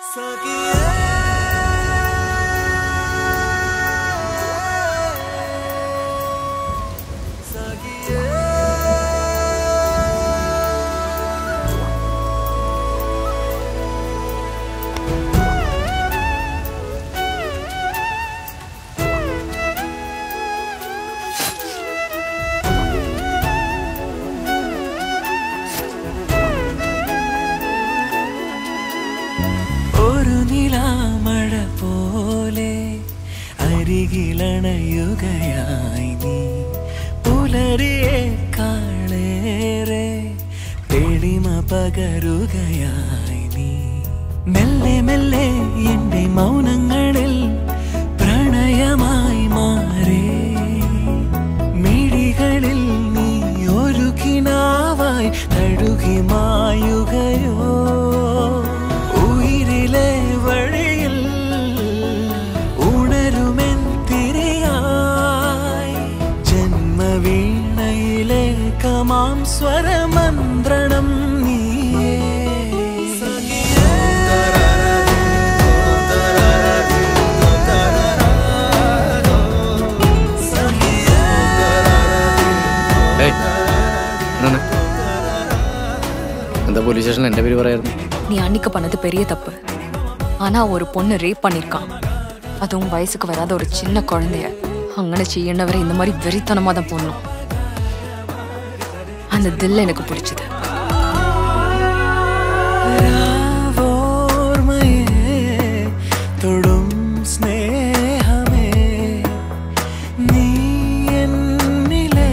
ഒരു നിലാമഴ പോലെ അരികിലണയുകയായി നീ പുലരിയേക്കാളേറെ തെളിമ പകരുകയായി നീ മെല്ലെ മെല്ലെ എന്റെ മൗനങ്ങളിൽ പ്രണയമായി മാറി മിഴികളിൽ നീ ഒരു കിനാവായി തഴുകി മായുകയോ ഉയിരിലെ വഴിയിൽ ഉണരുമെൻ തിരയായി ജന്മവീണയിലെ കമാം സ്വരമന്ത്രണം നീയേ ഏയ്, എന്നാണ്? എന്താ പോലീസ് സ്റ്റേഷനിൽ എന്റെ പേര് പറയായിരുന്നു நீ அன்னைக்கு பண்ணது பெரிய தப்பு ஆனா ஒரு பொண்ணு ரேப் பண்ணிருக்கான் அதுவும் வயசுக்கு வராத ஒரு சின்ன குழந்தைய അങ്ങനെ ചെയ്യേണ്ടവരെ இந்த மாதிரி வெறித்தனமா தான் போடணும் அந்த தில் எனக்கு பிடிச்சது രാവോർമ്മയെ തൊടും സ്നേഹമേ നീ എന്നിലെ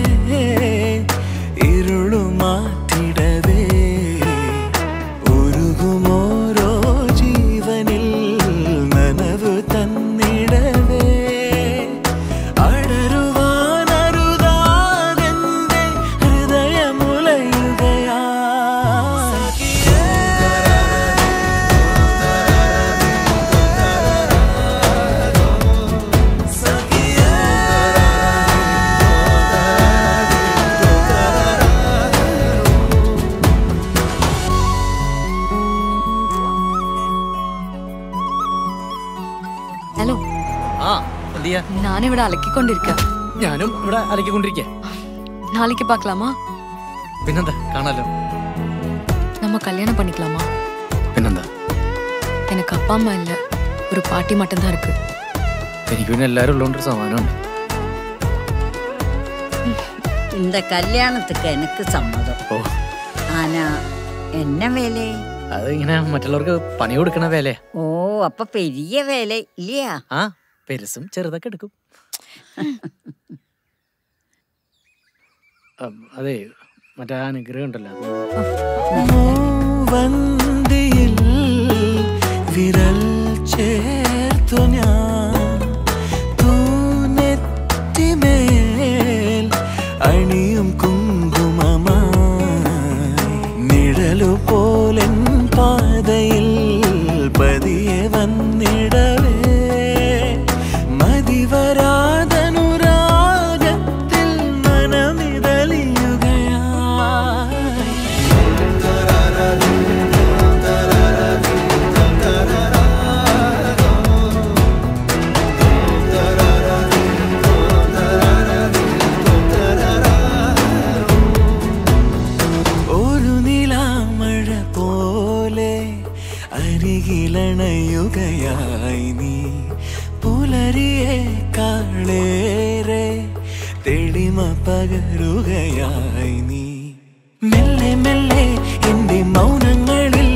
ഇരുളുമാറ്റിടവേ ഉരുകുമോരോ ജീവനിൽ നനവ് തന്നിടവേ അടരുവാനരുതാതെന്റെ ഹൃദയമുലയുകയാ ഹലോ ആ എന്തിയാ ഞാനിവിടെ അലക്കിക്കൊണ്ടിരിക്ക ഞാനും ഇവിടെ അലക്കിക്കൊണ്ടിരിക്കേ நாளைக்கு பார்க்கலாமா പിന്നെന്താ കാണാലോ நம்ம கல்யாணம் பண்ணிக்கலாமா പിന്നെന്താ எனக்கு அப்பா அம்மா இல்ல ஒரு பாட்டி மட்டும்தான் இருக்கு എനിക്ക് പിന്നെ എല്ലാരും ഉള്ളതുകൊണ്ട് സമാനമുണ്ട് இந்த கல்யாணத்துக்கு எனக்கு சம்மதம் ഓ ஆனா என்ன வேலை അത് ഇങ്ങനെ മറ്റുള്ളവർക്ക് പണി കൊടുക്കണ വേലേ ஓ அப்ப பெரிய வேலை இல்லையா ആ പെരുസും ചെറുതൊക്കെ എടുക്കും അം, അതെ മറ്റേ ആ അനുഗ്രഹം ഉണ്ടല്ലോ അത് വന്തിയിൽ വിരൽ ചേർത്തു ഞാൻ തൂനെത്തിമേൽ അണിയും കുങ്കുമമായി നിഴലു പോലൻ പാതയിൽ പതിയെ വന്നിടവേ മതിവരാതനുരാഗത്തിൽ മനമിതലിയുകയായി ഒരു നിലാമഴ പോലെ അരികിലണയുകയായി നീ പുലരിയെ കാളേറെ തെളിമ പകരുകയായി നീ മെല്ലെ മെല്ലെ എന്റെ മൗനങ്ങളിൽ